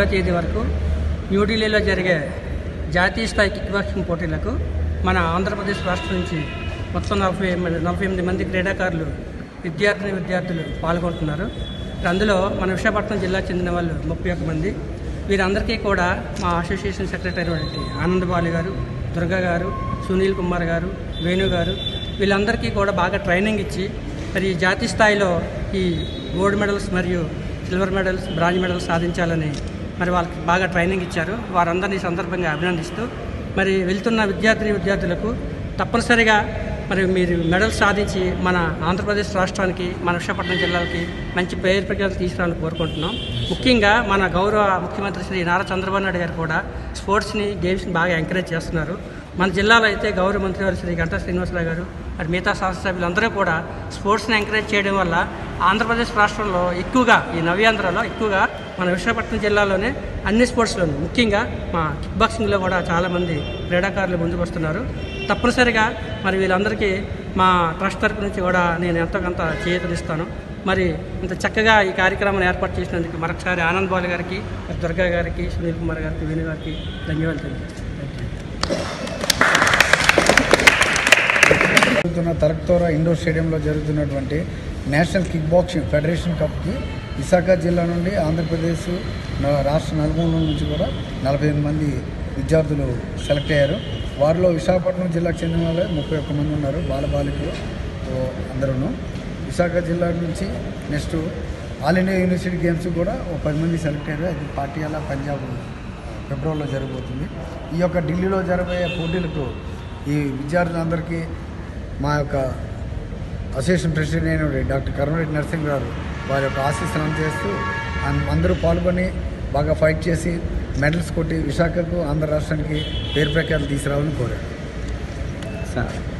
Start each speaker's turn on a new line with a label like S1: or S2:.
S1: తేదీ వరకు న్యూఢిల్లీలో జరిగే జాతీయ స్థాయి కిక్ బాక్సింగ్ పోటీలకు మన ఆంధ్రప్రదేశ్ రాష్ట్రం నుంచి మొత్తం నలభై ఎనిమిది నలభై ఎనిమిది మంది క్రీడాకారులు విద్యార్థిని విద్యార్థులు పాల్గొంటున్నారు అందులో మన విశాఖపట్నం జిల్లా చెందిన వాళ్ళు ముప్పై ఒక్క మంది వీరందరికీ కూడా మా అసోసియేషన్ సెక్రటరీ అయినటువంటి ఆనందబాలి గారు దుర్గా గారు సునీల్ కుమార్ గారు వేణు గారు వీళ్ళందరికీ కూడా బాగా ట్రైనింగ్ ఇచ్చి మరి జాతీయ స్థాయిలో ఈ గోల్డ్ మెడల్స్ మరియు సిల్వర్ మెడల్స్ బ్రాంజ్ మెడల్స్ సాధించాలని మరి వాళ్ళకి బాగా ట్రైనింగ్ ఇచ్చారు వారందరినీ ఈ సందర్భంగా అభినందిస్తూ మరి వెళ్తున్న విద్యార్థిని విద్యార్థులకు తప్పనిసరిగా మరి మీరు మెడల్స్ సాధించి మన ఆంధ్రప్రదేశ్ రాష్ట్రానికి మన విశాఖపట్నం జిల్లాలకి మంచి పేరు ప్రఖ్యాతులు తీసుకురావాలని కోరుకుంటున్నాం ముఖ్యంగా మన గౌరవ ముఖ్యమంత్రి శ్రీ నారా చంద్రబాబు నాయుడు గారు కూడా స్పోర్ట్స్ని గేమ్స్ని బాగా ఎంకరేజ్ చేస్తున్నారు మన జిల్లాలో అయితే గౌరవ మంత్రి వారు శ్రీ గంటా శ్రీనివాసరావు గారు మరి మిగతా శాసనసభ్యులందరూ కూడా స్పోర్ట్స్ని ఎంకరేజ్ చేయడం వల్ల ఆంధ్రప్రదేశ్ రాష్ట్రంలో ఎక్కువగా ఈ నవ్యాంధ్రలో ఎక్కువగా మన విశాఖపట్నం జిల్లాలోనే అన్ని స్పోర్ట్స్లోనూ ముఖ్యంగా మా కిక్ బాక్సింగ్లో కూడా చాలామంది క్రీడాకారులు ముందుకు వస్తున్నారు తప్పనిసరిగా మరి వీళ్ళందరికీ మా ట్రస్ట్ తరపు నుంచి కూడా నేను ఎంతో కొంత చేయూతనిస్తాను మరి ఇంత చక్కగా ఈ కార్యక్రమాన్ని ఏర్పాటు చేసినందుకు మరొకసారి ఆనంద్ బాల్ గారికి దుర్గా గారికి సునీల్ కుమార్ గారికి వేణు గారికి ధన్యవాదాలు తెలియజేస్తాను
S2: జరుగుతున్న తరక్తోరా ఇండోర్ స్టేడియంలో జరుగుతున్నటువంటి నేషనల్ కిక్ బాక్సింగ్ ఫెడరేషన్ కప్కి విశాఖ జిల్లా నుండి ఆంధ్రప్రదేశ్ న- రాష్ట్ర నలుమూల నుంచి కూడా నలభై ఎనిమిది మంది విద్యార్థులు సెలెక్ట్ అయ్యారు వారిలో విశాఖపట్నం జిల్లాకు చెందిన వాళ్ళే ముప్పై ఒక్క మంది ఉన్నారు బాలబాలికలు ఓ అందరూ విశాఖ జిల్లా నుంచి next all India university games కూడా ఒక పది మంది సెలెక్ట్ అయ్యారు అది పాటియాలా పంజాబ్ ఫిబ్రవరిలో జరగబోతుంది ఈ యొక్క ఢిల్లీలో జరగబోయే పోటీలకు ఈ విద్యార్థులందరికీ మా యొక్క అసోసియేషన్ ప్రెసిడెంట్ అయిన డాక్టర్ కరుణరెడ్డి నరసింహ్ గారు వారి యొక్క ఆశీస్సులు అందజేస్తూ అన్- అందరూ పాల్గొని బాగా ఫైట్ చేసి మెడల్స్ కొట్టి విశాఖకు ఆంధ్ర రాష్ట్రానికి పేరు ప్రఖ్యాతులు తీసుకురావాలని కోరారు
S3: సార్